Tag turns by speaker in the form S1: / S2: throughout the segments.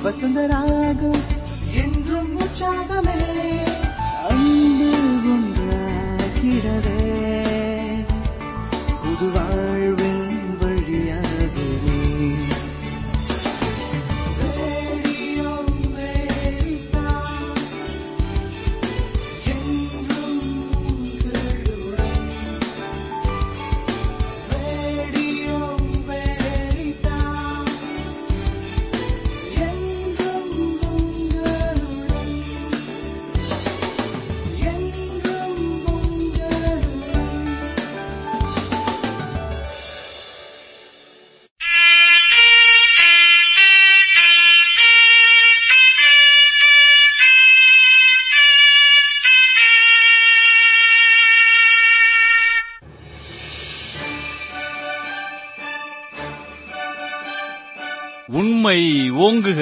S1: வசந்தராகம் என்றும் உற்சாகமே அன்பு ஒன்றாகிடவே புது வாழ்வின் வழியாகவே ரேடியோ அமெரிக்கா, என்றும் உங்களுடன். ரேடியோ அமெரிக்கா, என்றும் உங்களுடன். என்றும் உங்களுடன்.
S2: உண்மை ஓங்குக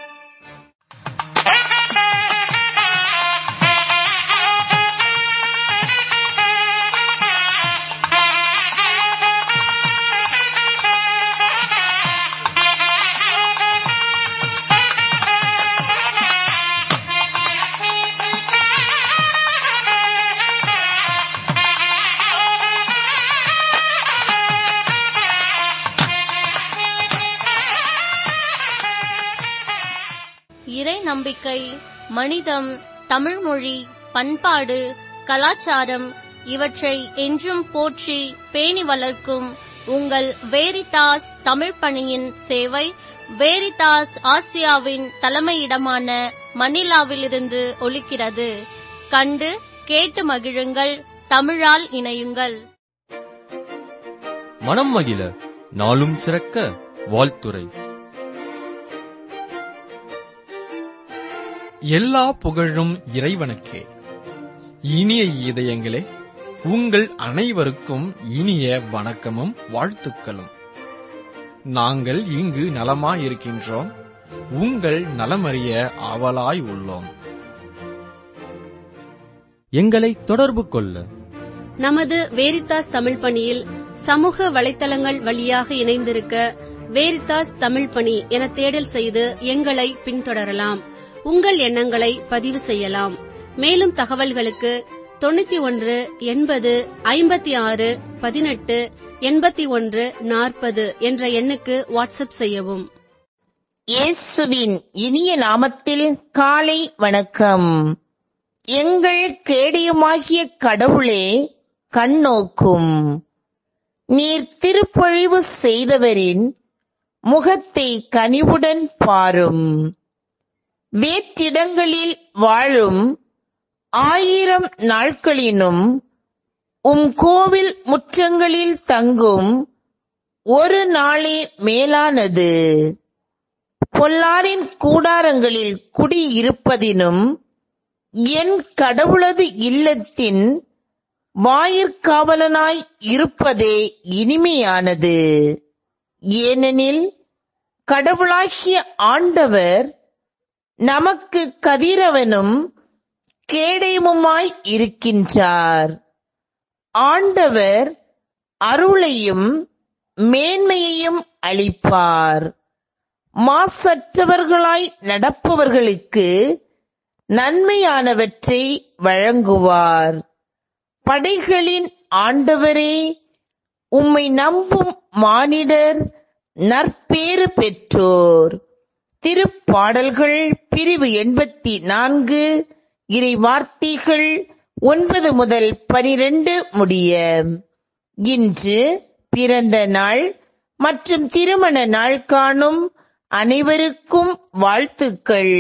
S3: இறை நம்பிக்கை மனிதம் தமிழ்மொழி பண்பாடு கலாச்சாரம் இவற்றை என்றும் போற்றி பேணி வளர்க்கும் உங்கள் வேரிதாஸ் தமிழ் பணியின் சேவை வேரிதாஸ் ஆசியாவின் தலைமையிடமான மணிலாவிலிருந்து ஒலிக்கிறது கண்டு கேட்டு மகிழுங்கள் தமிழால் இணையுங்கள்
S4: மனம் மகிழ நாளும் சிறக்க வாழ்த்துரை
S5: எல்லா புகழும் இறைவனுக்கே இனிய இதயங்களே உங்கள் அனைவருக்கும் இனிய வணக்கமும் வாழ்த்துக்களும் நாங்கள் இங்கு நலமாயிருக்கின்றோம் உங்கள் நலமறிய ஆவலாய் உள்ளோம்
S4: எங்களை தொடர்பு கொள்ள
S6: நமது வேரித்தாஸ் தமிழ் பணியில் சமூக வலைத்தளங்கள் வழியாக இணைந்திருக்க வேரித்தாஸ் தமிழ் பணி என தேடல் செய்து எங்களை பின்தொடரலாம் உங்கள் எண்ணங்களை பதிவு செய்யலாம் மேலும் தகவல்களுக்கு தொண்ணூத்தி ஒன்று எண்பது ஐம்பத்தி ஆறு பதினெட்டு எண்பத்தி ஒன்று நாற்பது என்ற எண்ணுக்கு வாட்ஸ்அப் செய்யவும்
S7: இயேசுவின் இனிய நாமத்தில் காலை வணக்கம் எங்கள் கேடயமாகிய கடவுளே கண்ணோக்கும் நீர் திருப்பொழிவு செய்தவரின் முகத்தை கனிவுடன் பாரும் வேற்றிடங்களில் வாழும் ஆயிரம் நாட்களினும் உம் கோவில் முற்றங்களில் தங்கும் ஒரு நாளே மேலானது பொல்லாரின் கூடாரங்களில் குடியிருப்பதினும் என் கடவுளது இல்லத்தின் வாயிற்காவலனாய் இருப்பதே இனிமையானது ஏனெனில் கடவுளாகிய ஆண்டவர் நமக்கு கதிரவனும் கேடயமுமாய் இருக்கின்றார் ஆண்டவர் அருளையும் மேன்மையையும் அளிப்பார் மாசற்றவர்களாய் நடப்பவர்களுக்கு நன்மையானவற்றை வழங்குவார் படைகளின் ஆண்டவரே உம்மை நம்பும் மானிடர் நற்பேறு பெற்றோர் திருப்பாடல்கள் பிரிவு எண்பத்தி நான்கு இறை வார்த்தைகள் ஒன்பது முதல் பனிரெண்டு முடிய இன்று பிறந்த நாள் மற்றும் திருமண நாள் காணும் அனைவருக்கும் வாழ்த்துக்கள்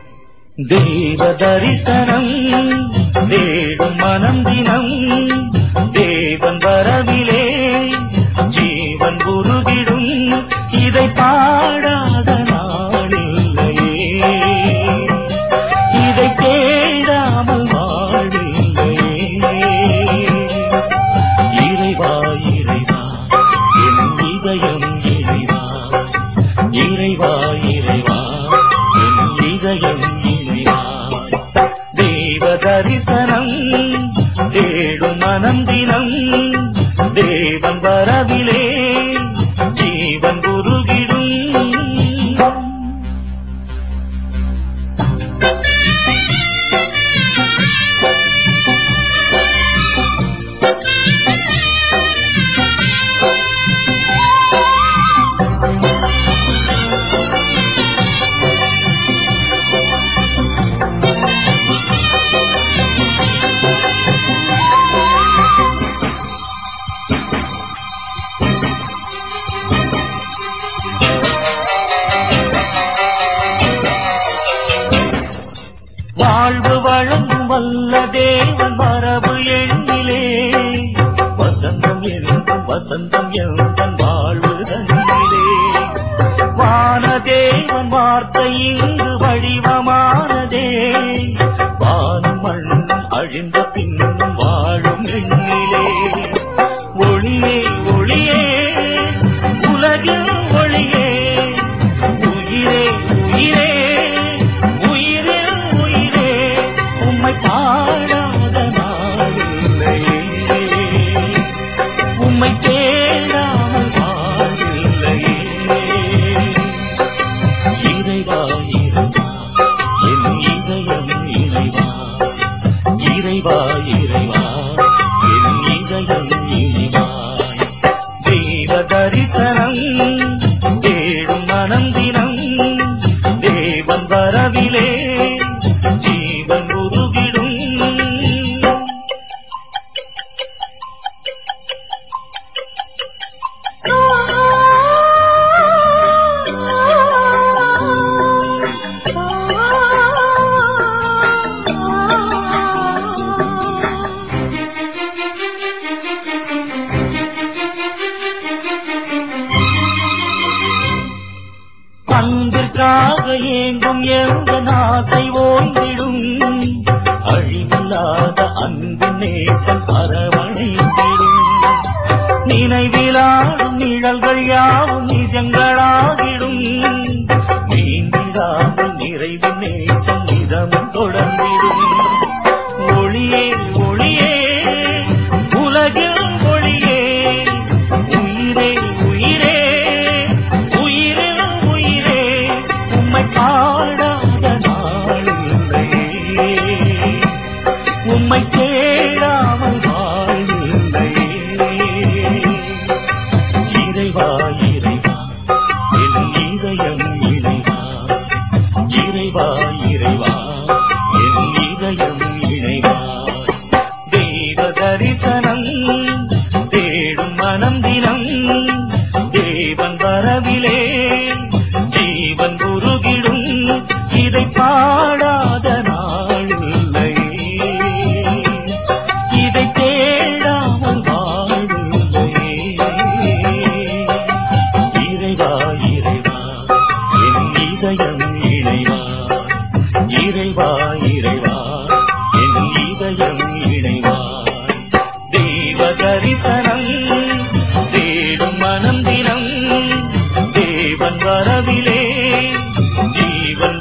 S1: தேவ தரிசனம் தேடும் மனம் தினம்
S8: தேவன் வரவிலே ஜீவன் உருகிடும் இதை பாடாத நாளில்லையே இதை தேடாமல் வாழில்லையே இறைவா இறைவா என் இதயம் இறைவா இறைவா இறைவா என் இதயம் இறைவா தேவ தரிசனம் தேடும் மனம் தினம் தேவன் வரவிலே ஜீவன் உருகிடும் வாழ்வு வழங்கும் வல்ல தேவன் மரபு எண்ணிலே வசந்தம் என்றும் வசந்தம் எந்தன் வாழ்வு தன்னிலே வானதேவன் வார்த்தை இங்கு வடிவமானதே வானும் மண்ணும் அழிந்த பின்னும் வாழும் எண்ணிலே ஒளியே ஒளியே உலகில் ஒளியே உயிரே உயிரே உயிரே உயிரே உம்மை பாடாத நாளில்லையே உம்மை தேடாமல் வாழ்வில்லையே இறைவா இறைவா என் இதயம் இறைவா இறைவா இறைவா என் இதயம் இறைவா தெய்வ தரிசனம் தேடும் மனம் தினம் தேவன் வரவிலே ஜீவன் உருகிடும் அன்பிற்காக ஏங்கும் எந்த ஆசை ஓய்ந்திடும் அழிவில்லாத அன்பின் நேசம் அரவணைந்திடும் நினைவிலாடும் நிழல்கள் யாவும் நிஜங்களாகிடும் நீங்கிடாமல் நிறைவு நேசம் நிதமும் தொடர்ந்திடும் ஒளியே ஒளியே உலகில் ஒளியே உயிரே உயிரே உயிரில் உயிரே உம்மை பாடாத நாளில்லையே உம்மை தேடாமல் வாழ்வில்லையே இறைவா இறைவா என் இதயம் இறைவா இறைவா இறைவா என் இதயம் இறைவா தேவ தரிசனம் தேடும் மனம் தினம் தேவன் வரவிலே ஜீவன் உருகிடும் இதை பாடாத நாளில்லையே இதை தேடாமல் வாழ்வில்லையே இறைவா இறைவா என் இதயம் இறைவா இறைவா இறைவா என் இதயம் இறைவா தேவ தரிசனம் தேடும் மனம் தினம் தேவன் வரவிலே ஜீவன்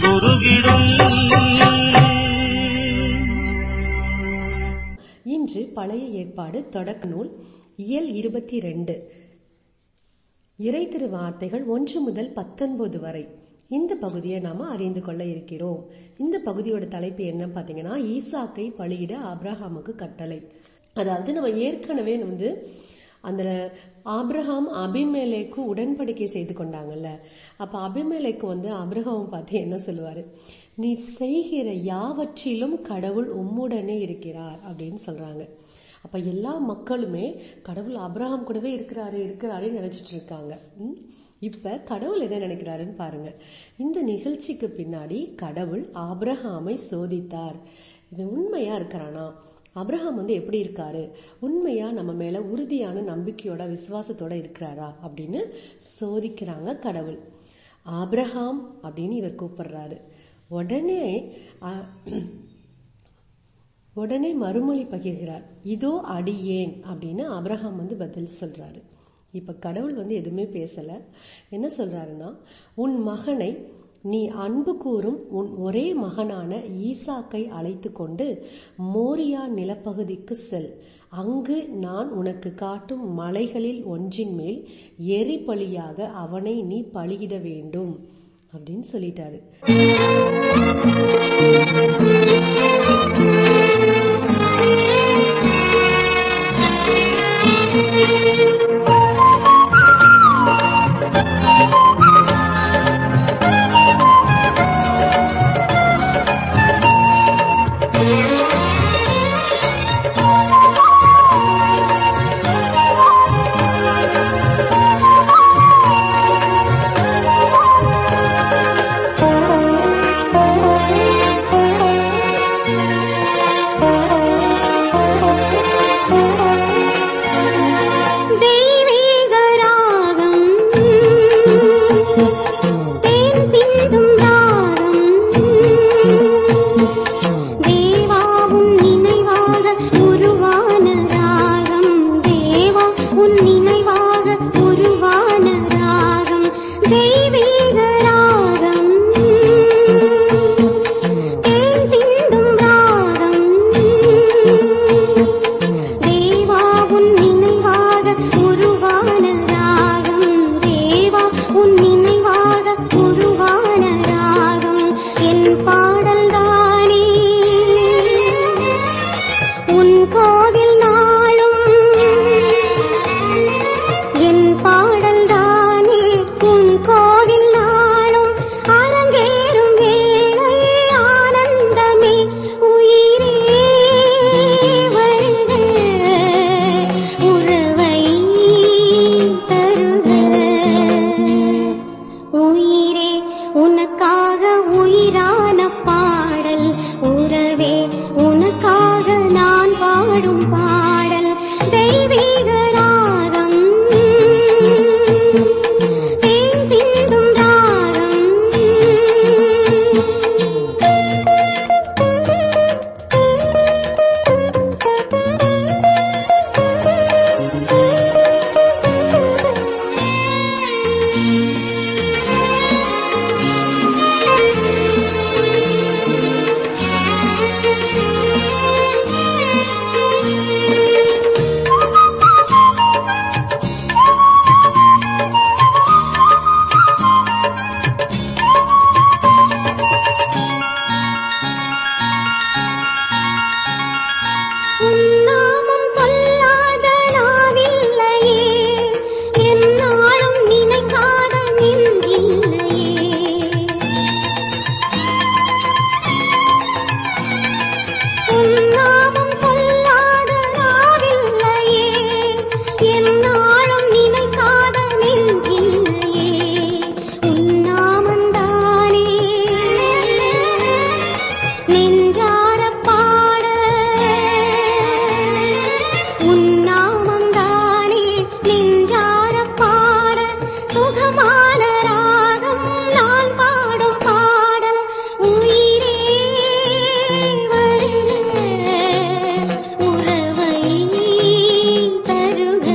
S8: உருகிடும்
S9: இன்று பழைய ஏற்பாடு தொடக்க நூல் இயல் இருபத்தி ரெண்டு இறை திரு வார்த்தைகள் ஒன்று முதல் பத்தொன்பது வரை இந்த பகுதியை நாம அறிந்து கொள்ள இருக்கிறோம் இந்த பகுதியோட தலைப்பு என்ன பாத்தீங்கன்னா ஈசாக்கை பலியிட ஆபிரஹாமுக்கு கட்டளை அதாவது நம்ம ஏற்கனவே வந்து அந்த ஆபிரகாம் அபிமேலேக்கு உடன்படிக்கை செய்து கொண்டாங்கல்ல அப்ப அபிமேலேக்கு வந்து ஆபிரகாம் பார்த்து என்ன சொல்லுவாரு நீ செய்கிற யாவற்றிலும் கடவுள் உம்முடனே இருக்கிறார் அப்படின்னு சொல்றாங்க அப்ப எல்லா மக்களுமே கடவுள் அபிரகாம் கூடவே இருக்கிறாரு இருக்கிறாரே நினைச்சிட்டு இருக்காங்க ம்? இப்ப கடவுள் என்ன நினைக்கிறாருன்னு பாருங்க இந்த நிகழ்ச்சிக்கு பின்னாடி கடவுள் ஆபிரகாமை சோதித்தார் இவன் உண்மையா இருக்கிறானா அப்ரஹாம் வந்து எப்படி இருக்காரு உண்மையா நம்ம மேல உறுதியான நம்பிக்கையோட விசுவாசத்தோட இருக்கிறாரா அப்படின்னு சோதிக்கிறாங்க கடவுள் ஆபிரகாம் அப்படின்னு இவர் கூப்பிடுறாரு உடனே ஆ, உடனே மறுமொழி பகிர்கிறார் இதோ அடியேன் அப்படின்னு அபிரகாம் வந்து பதில் சொல்றாரு இப்ப கடவுள் வந்து எதுவுமே பேசல என்ன சொல்றாருன்னா உன் மகனை நீ அன்பு கூறும் உன் ஒரே மகனான ஈசாக்கை அழைத்து கொண்டு மோரியா நிலப்பகுதிக்கு செல் அங்கு நான் உனக்கு காட்டும் மலைகளில் ஒன்றின் மேல் எரி பலியாக அவனை நீ பலியிட வேண்டும் அப்படின்னு சொல்லிட்டாரு
S10: தெய்வீக ராகம் தேன் சிந்தும் ராகம் தேவாவும் நினைவாக உருவான ராகம் தேவா உன் நினைவாக உருவான ராகம் தெய்வீக ராகம் தேன் சிந்தும் ராகம் தேவா உன் நினைவாக உருவான ராகம் தேவா உன் நினைவாக உருவான ராகம் என் பாடல் தானே உன் கோவில் நாளும் என் பாடல் தானே உன் கோவில் நாளும் அரங்கேறும் வேளை ஆனந்தமே உயிரே வருக உறவை தருக உயிரே உனக்காக உயிரான பாடல் உறவே உனக்காக நான் பாடும் பாடல் தெய்வீக ராகம் தேன் சிந்தும் ராகம் உன்னாமம் சொல்லாத நாவில்லையே என்னாலும் நினைக்காத நெஞ்சில்லையே உன்னாமம் சொல்லாத நாவில்லையே என்னாலும் நினைக்காத நெஞ்சில்லையே உன்னாமந்தானே நெஞ்சார பாட உன்னாமந்தானே நெஞ்சார பாட சுகமான ராகம் நான் பாடும் பாடல் உயிரே வருக உறவை தருக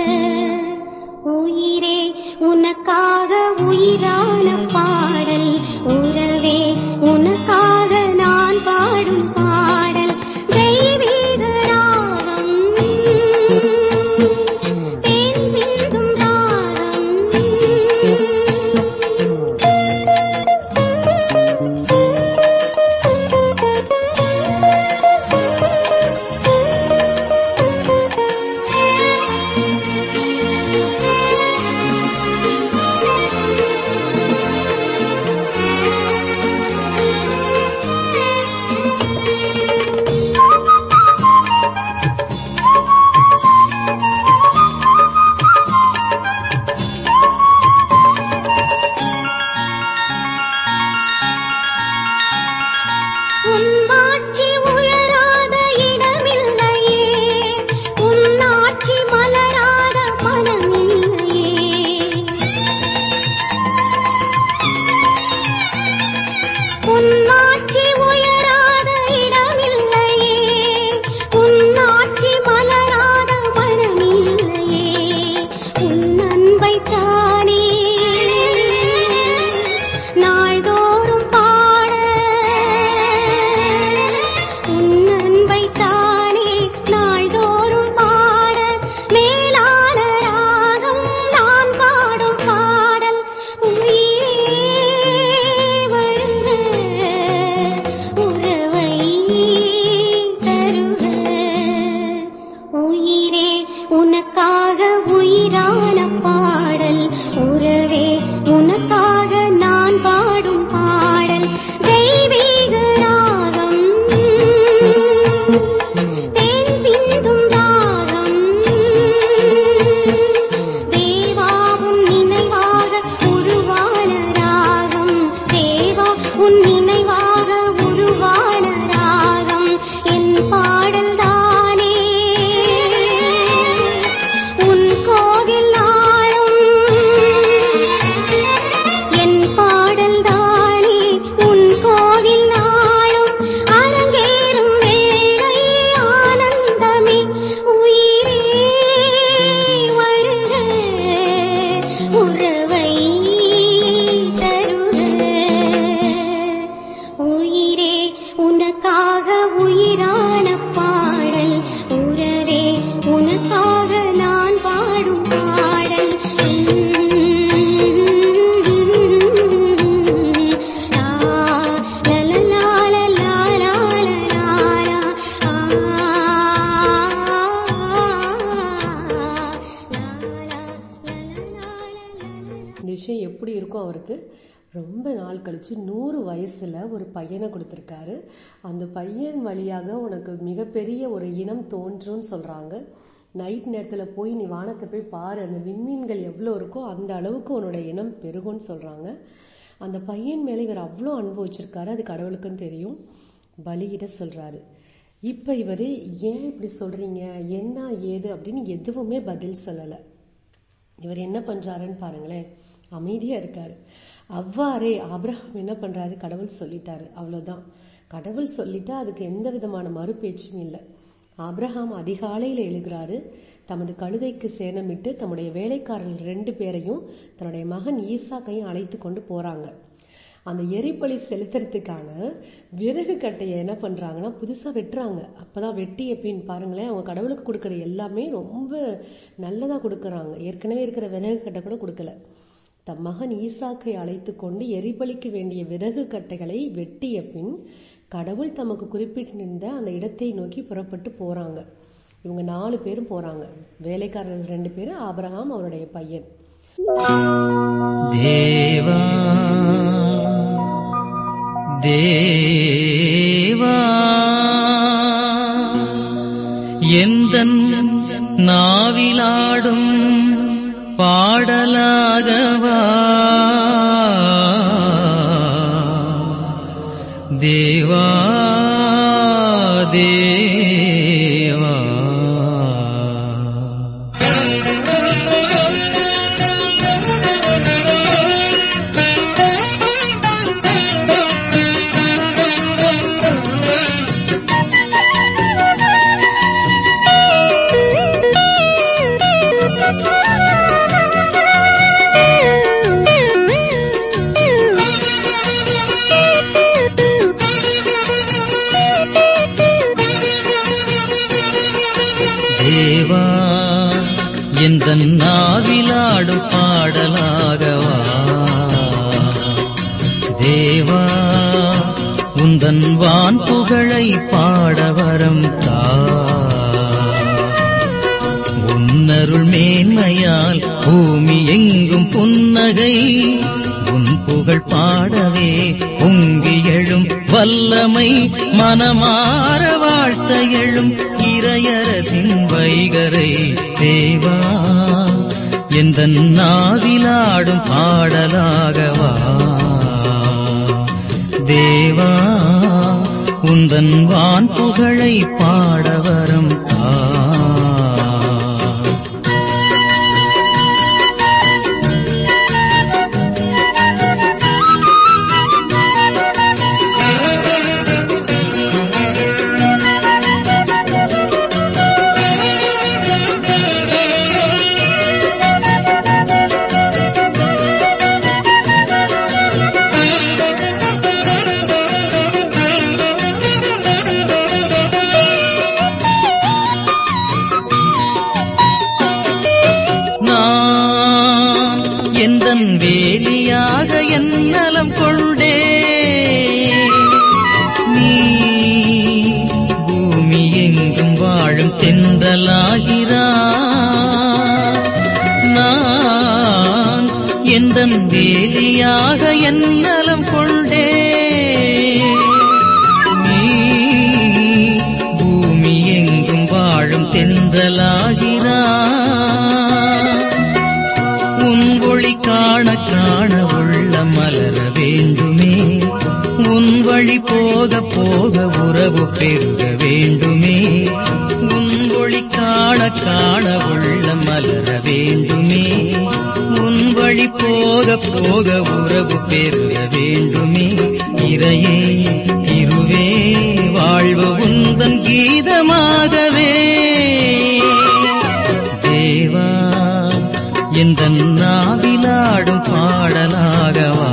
S10: உயிரே உனக்காக உயிரான பாடல் உறவே உனக்காக நான் பாடும் பாடல் தெய்வீக ராகம் தேன் சிந்தும் ராகம் உயிரான பாடல் உறவே உனக்காக நான் பாடும் பாடல் தெய்வீக ராகம் தேன் சிந்தும் ராகம் தேவாவும் நினைவாக உருவான ராகம் தேவா உன் நினைவாக உருவான ராகம் என் பாடல் தானே உன் கோவில் நாளும் என் பாடல் தானே உன் கோவில் நாளும் அரங்கேறும் வேளை ஆனந்தமே உயிரே வருக உறவை தருக உயிரே உனக்காக உயிரான பாடல் உறவே உனக்காக நான் பாடும் பாடல் லா, லலலா, லலா, லலா, ஆ,
S9: இந்த விஷயம் எப்படி இருக்கும் அவருக்கு ரொம்ப நாள் கழிச்சு நூறு வயசுல ஒரு பையனை கொடுத்துருக்காரு அந்த பையன் வழியாக உனக்கு மிகப்பெரிய ஒரு இனம் தோன்றும்னு சொல்றாங்க நைட் நேரத்துல போய் நீ வானத்தை போய் பாரு அந்த விண்மீன்கள் எவ்வளோ இருக்கோ அந்த அளவுக்கு உன்னோட இனம் பெருகும்னு சொல்றாங்க அந்த பையன் மேல இவர் அவ்வளோ அன்பு வச்சிருக்காரு அது கடவுளுக்கும் தெரியும் பலியிட சொல்றாரு இப்ப இவரு ஏன் இப்படி சொல்றீங்க என்ன ஏது அப்படின்னு எதுவுமே பதில் சொல்லல இவர் என்ன பண்றாருன்னு பாருங்களேன் அமைதியா இருக்காரு அவ்வாறே ஆபிரகாம் என்ன பண்றாரு கடவுள் சொல்லிட்டாரு அவ்வளவுதான் கடவுள் சொல்லிட்டா அதுக்கு எந்த விதமான மறுபேச்சும் இல்லை ஆபிரகாம் அதிகாலையில எழுகிறாரு தமது கழுதைக்கு சேணமிட்டு தம்முடைய வேலைக்காரர்கள் ரெண்டு பேரையும் தன்னுடைய மகன் ஈசாக்கையும் அழைத்து கொண்டு போறாங்க அந்த எரிபலி செலுத்துறதுக்கான விறகு கட்டையை என்ன பண்றாங்கன்னா புதுசா வெட்டுறாங்க அப்பதான் வெட்டி எப்படின்னு பாருங்களேன் அவங்க கடவுளுக்கு கொடுக்கற எல்லாமே ரொம்ப நல்லதா கொடுக்கறாங்க ஏற்கனவே இருக்கிற விறகு கட்டை கூட கொடுக்கல தம் மகன் ஈசாக்கை அழைத்து கொண்டு எரிபலிக்கு வேண்டிய விறகு கட்டைகளை வெட்டிய பின் கடவுள் தமக்கு குறிப்பிட்டிருந்த அந்த இடத்தை நோக்கி புறப்பட்டு போறாங்க இவங்க நாலு பேரும் போறாங்க வேலைக்காரர்கள் ரெண்டு பேரும் ஆபிரகாம் அவருடைய பையன்
S11: தேவா தேவா எந்தன் நாவிலாடும் பாடலாகவா தேவா தேவா தேவா எந்த நாவிலாடும் பாடலாகவா தேவா உந்தன் வான் புகழை பாட வரம் தா உன்னருள் மேன்மையால் பூமி எங்கும் புன்னகை உன் புகழ் பாடவே பொங்கி எழும் வல்லமை மனமாற வாழ்த்த எழும் இறையரசின் வைகரை தேவா எந்த நாவிலாடும் பாடலாகவா தேவா உந்தன் வான் புகழை பாட வரம் தா நான் எந்தன் வேலியாக என் நலம் கொண்டே நீ பூமி எங்கும் வாழும் தென்றலாகிறா உந்தன் வேலியாக என் நலம் கொண்டே நீ பூமி எங்கும் வாழும் தென்றலாகிறாய் உன் ஒளி காண காண உள்ள மலர வேண்டுமே உன் வழி போக போக உறவு பெருக வேண்டுமே உன் ஒளி காண காண உள்ள மலர வேண்டுமே உன் வழி போக போக உறவு பெருக வேண்டுமே இறையே இருவே வாழ்வு உந்தன் கீதமாகவே தேவா எந்த நாவிலாடும் பாடலாகவா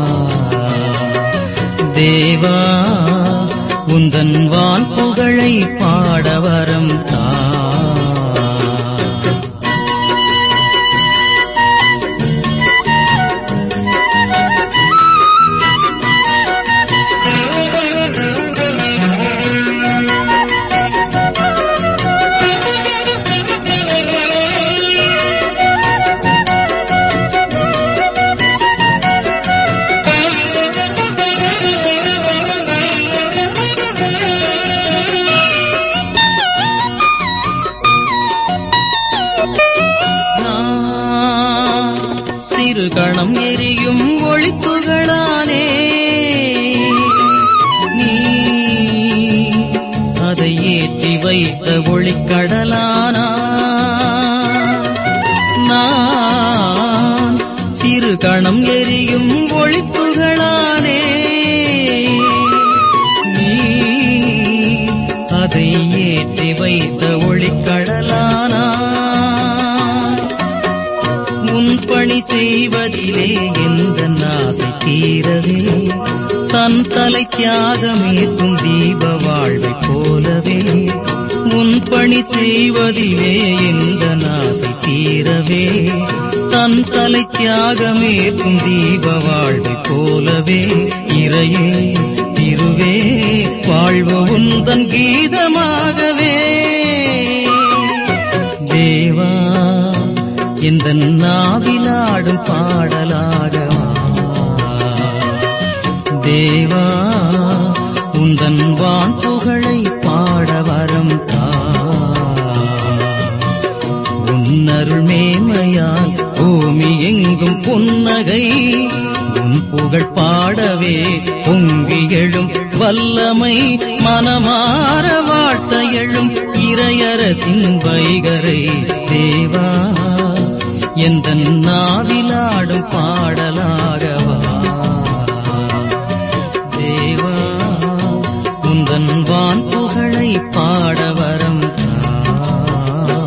S11: தேவா உந்தன் வான் புகழை பாடவரம் தா நான் சிறு கணம் எரியும் ஒளித்துகளானே நீ அதை ஏற்றி வைத்த ஒளிக்கடலானா நான் சிறு கணம் எரியும் ஒளித்துகளானே நீ அதை ஏற்றி வைத்த ஒளிக்கடலானா உன் பணி செய்வதிலே எந்த ஆசை தீரவே தன் தலை தியாகமேற்கும் தீப வாழ்வைப் போலவே உன் பணி செய்வதிலே எந்த ஆசை தீரவே தன் தலை தியாகமேற்கும் தீப வாழ்வைப் போலவே இறையே திருவே வாழ்வு உந்தன் கீதமாகவே தேவா எந்த நாவிலாடும் பாடலாகவா தேவா உந்தன் வான் புகழை பாட வரம் தா உன்னருள் மேன்மையால் பூமி எங்கும் புன்னகை உன் புகழ் பாடவே பொங்கி எழும் வல்லமை மனமாற வாழ்த்த எழும் இறையரசின் வைகரை தேவா எந்த நாவிலாடும் பாடலாகவா தேவா உந்தன் வான் புகழை பாட வரம் தா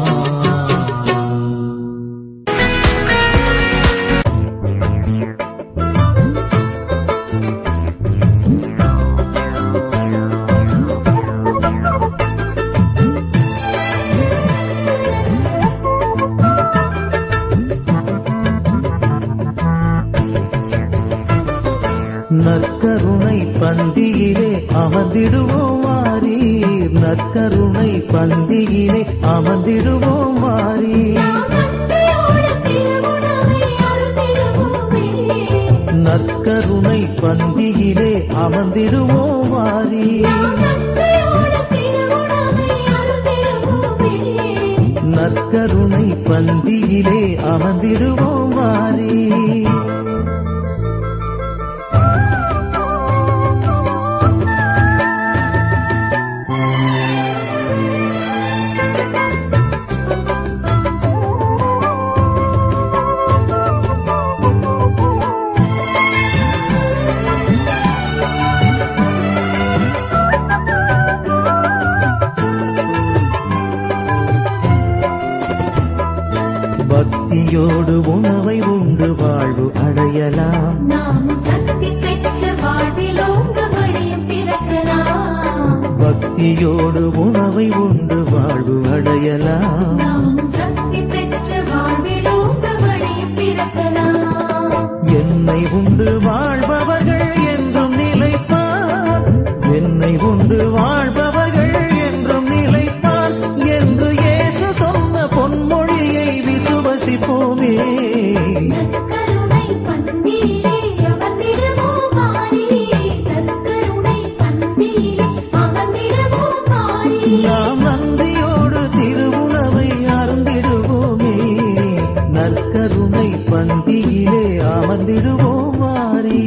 S12: நற்கருணை பந்தியிலே அமர்ந்திடுவோம் வாரீர் நற்கருணை பந்தியிலே அமர்ந்திடுவோம் வாரீர் நற்கருணை பந்தியிலே அமர்ந்திடுவோம் வாரீர் நற்கருணை பந்தியிலே அமர்ந்திடுவோம் வாரீர் பக்தியோடு உணவை உண்டு வாழ்வு அடையலாம்
S1: நாமும் சக்தி பெற்ற வாழ்விலோங்க வழியும் பிறக்கலாம்
S12: பக்தியோடு உணவை உண்டு வாழ்வு அடையலாம்
S1: நாமும் சக்தி பெற்ற வாழ்விலோங்க வழியும் பிறக்கலாம்
S12: என்னை உண்டு வாழ்பவர்கள் என்றும் நிலைப்பார் என்னை உண்டு வாழ்பவர்கள் என்றும் நிலைப்பார் என்று இயேசு சொன்ன பொன்மொழியை விசுவசிப்போமே
S1: கருணை பந்தியிலே
S12: நற்கருணை பந்தியிலே அமர்ந்திடுவோம் வாரி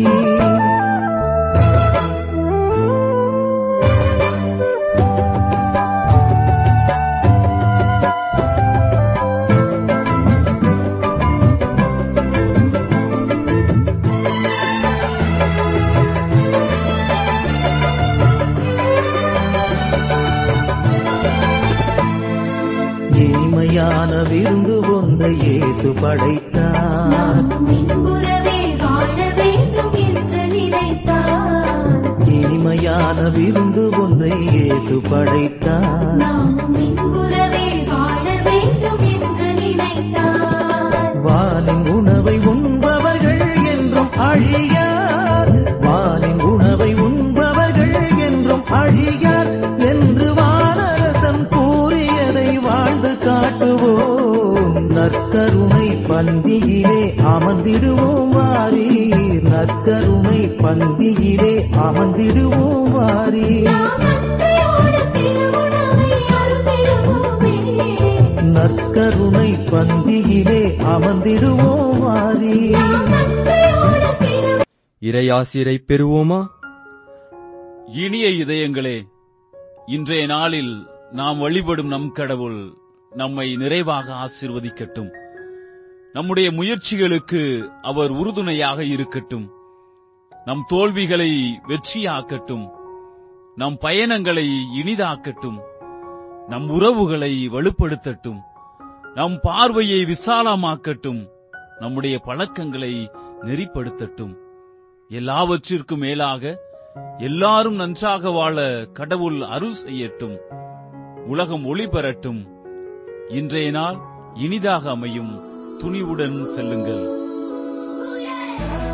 S12: இனிமையான விருந்து ஒன்றை இயேசு படைத்தார்
S1: நாமும் இன்புறவே வாழ வேண்டும் என்று நினைத்தார்
S12: இனிமையான விருந்து ஒன்றை இயேசு படைத்தார்
S1: நாமும் இன்புறவே வாழ வேண்டும் என்று நினைத்தார்
S12: வானின் உணவை உண்பவர்கள் என்றும் அழியார் வானின் உணவை உண்பவர்கள் என்றும் அழியார் என்று வானரசன் கூறியதை வாழ்ந்து காட்டுவோம் நற்கருணை பந்தியிலே அமர்ந்திடுவோம் வாரி நற்கருணை பந்தியிலே அமர்ந்திடுவோம் வாரி
S1: நன்றியோடு திருவுணவை அருந்திடுவோமே
S12: நற்கருணை பந்தியிலே அமர்ந்திடுவோம் வாரி
S1: நன்றியோடு திரு
S4: இறையாசிரை பெறுவோமா
S2: இனிய இதயங்களே இன்றைய நாளில் நாம் வழிபடும் நம் கடவுள் நம்மை நிறைவாக ஆசீர்வதிக்கட்டும் நம்முடைய முயற்சிகளுக்கு அவர் உறுதுணையாக இருக்கட்டும் நம் தோல்விகளை வெற்றியாக்கட்டும் நம் பயணங்களை இனிதாக்கட்டும் நம் உறவுகளை வலுப்படுத்தட்டும் நம் பார்வையை விசாலமாக்கட்டும் நம்முடைய பழக்கங்களை நெறிப்படுத்தட்டும் எல்லாவற்றிற்கும் மேலாக எல்லாரும் நன்றாக வாழ கடவுள் அருள் செய்யட்டும் உலகம் ஒளி பெறட்டும் இன்றைய நாள் இனிதாக அமையும் துணிவுடன் செல்லுங்கள்